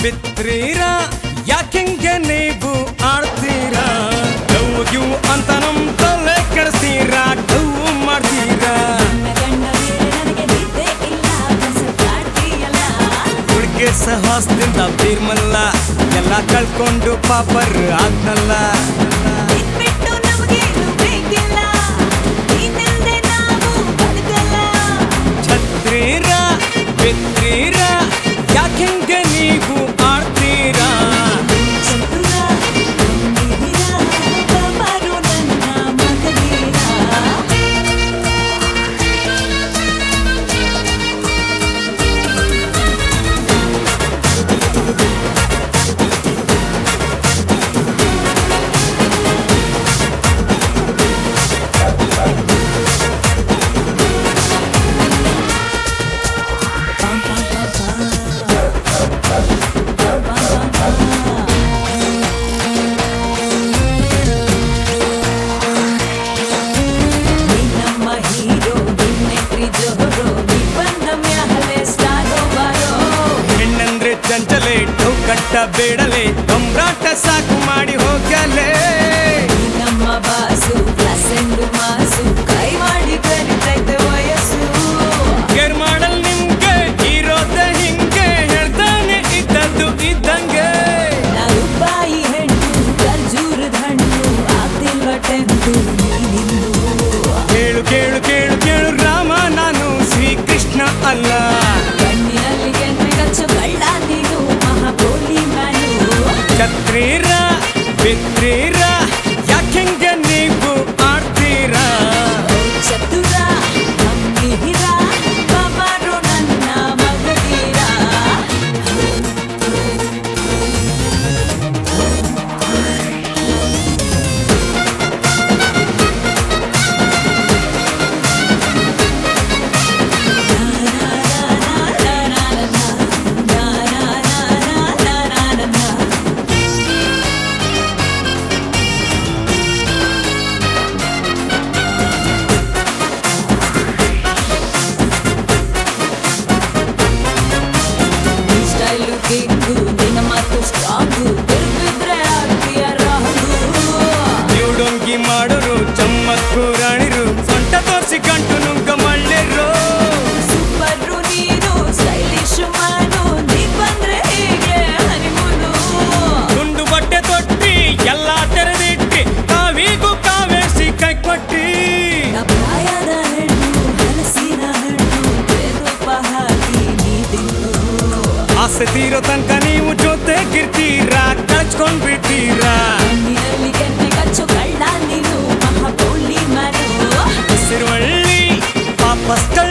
ಬಿತ್ತೀರಾ ಯಾಕೆಂಗೆ ನೀವು ಆಡ್ತೀರಾ ಗೌ ಗಿವ್ ಅಂತ ನಮ್ ತಲೆ ಕೆಡಿಸ್ತೀರಾ ಗೌ ಮಾಡ್ತೀರಾ ನನ್ನ ಗಂಡ ಬೇರೆ ನನಗೆ ನಿದ್ದೆ ಇಲ್ಲ ಕನಸು ಕಾಡ್ತೀಯಲ್ಲ ಹುಡುಗಿ ಸಹವಾಸದಿಂದ ಬೀರ್ಮಲ್ಲ ಎಲ್ಲ ಕಳ್ಕೊಂಡು ಪಾಪರ್ ಆದ್ನಲ್ಲ ಬಿಟ್ಬಿಟ್ಟು ನಮಗೇನು ಬೇಕಿಲ್ಲ ನೀನಿಲ್ದೆ ನಾವು ಬದುಕಲ್ಲ ಛತ್ರೀರ ಬಿತ್ತೀರ ಯಾಕೆಂಗೆ ನೀವು ಆಡ್ತೀರಾ ಚತುರ ಗಂಭೀರ ಬಾಬಾರು ನನ್ನ ಮಗನೀರ ನಿನ್ನಮ್ಮ ಹೀರೋ ನಿನ್ನೆಟ್ರಿ ಜೋರೋ ನೀ ಬಂದ ಮ್ಯಾಲೆ ಸ್ಟಾರೋ ಬಾರೋ ಹೆಣ್ಣಂದ್ರೆ ಚಂಚಲೆ ಟೌ ಕಟ್ಟ ಬೇಡಲೆ ಕಂಬ್ರಾಟ ಸಾಕು ಮಾಡಿ ಹೋಗಲೇ ನಿನ್ನಮ್ಮ ಬಾಸು ಪ್ಲಸೆಂಡು ಮಾಸು ಕೈ ಮಾಡಿ ಕರಿತೈತೆ ವಯಸ್ಸು ಕೇರ್ ಮಾಡಲ್ ನಿಮ್ಗೆ ಇರೋದ ಹಿಂಗೆ ಹೇಳ್ತಾನೆ ಇದ್ದದ್ದು ಇದ್ದಂಗೆ ನಾನು ಬಾಯಿ ಹೆಣ್ಣು ಖರ್ಜೂರದ ಹಣ್ಣು ಆಗ್ತಿಲ್ವ ಟೆಂಟು ನೀನಿಂದು ಕೇಳು ಕೇಳು ಕೇಳು ಕೇಳು ರಾಮ ನಾನು ಶ್ರೀಕೃಷ್ಣ ಅಲ್ಲ ಕಣ್ಣಿನಲ್ಲಿ ಕೆನ್ನೆ ಕಚ್ಚು ಕಳ್ಳ ನೀನು ಮಹಾಬೋಲಿ ಮ್ಯಾನು ಛತ್ರೀರ ಬಿತ್ತೀರ ಯಾಕೆಂಗೆ ನೀವು ಆಡ್ತೀರಾ ಚತುರ ಗಂಭೀರ ಬಾಬಾರು ನನ್ನ ಮಗನೀರ ಸ್ಟೈಲು ಕಿಕ್ಕು ನಿನ್ನ ಮಾತು ಸ್ಟ್ರಾಂಗು ತಿರುಗಿದ್ರೆ ಆಗ್ತೀಯ ರಾಂಗು ನ್ಯೂಡೊಂಗಿ ಮಾಡೋರು ಚಮ್ಮಕ್ಕು ರಾಣಿರು ಸೊಂಟ ತೋರಿಸಿ ಗಂಟು ನುಗ್ಗ ಮಳ್ಳಿರು ಸೂಪರು ನೀನು ಸ್ಟೈಲಿಶ್ ಮಾನು ನೀ ಬಂದ್ರೆ ಹೀಗೆ ಹನಿಮೂನು ಗುಂಡು ಬಟ್ಟೆ ತೊಟ್ಟಿ ಎಲ್ಲ ತೆರೆದಿಟ್ಟಿ ಕಾವಿಗೂ ಕಾವೇಸಿ ಕೈ ಕೊಟ್ಟಿ ಪ್ರಾಯದ ಹೆಣ್ಣು ಹಲಸಿನ ಹಣ್ಣು ತುಪ್ಪ ಹಾಕಿ ನೀ ತಿನ್ನು ಆಸೆ ತೀರೋ ತನಕ ನೀವು ಜೊತೆಗಿರ್ತೀರಾ ಕಳ್ಸ್ಕೊಂಡ್ ಬಿಡ್ತೀರಾ ಕಣ್ಣಿನಲ್ಲಿ ಕೆನ್ನೆ ಕಚ್ಚು ಕಳ್ಳ ನೀನು ಮಹಾಬೋಲಿ ಮ್ಯಾನು ಉಸಿರುವಳ್ಳಿ ಪಾಪಸ್ಟ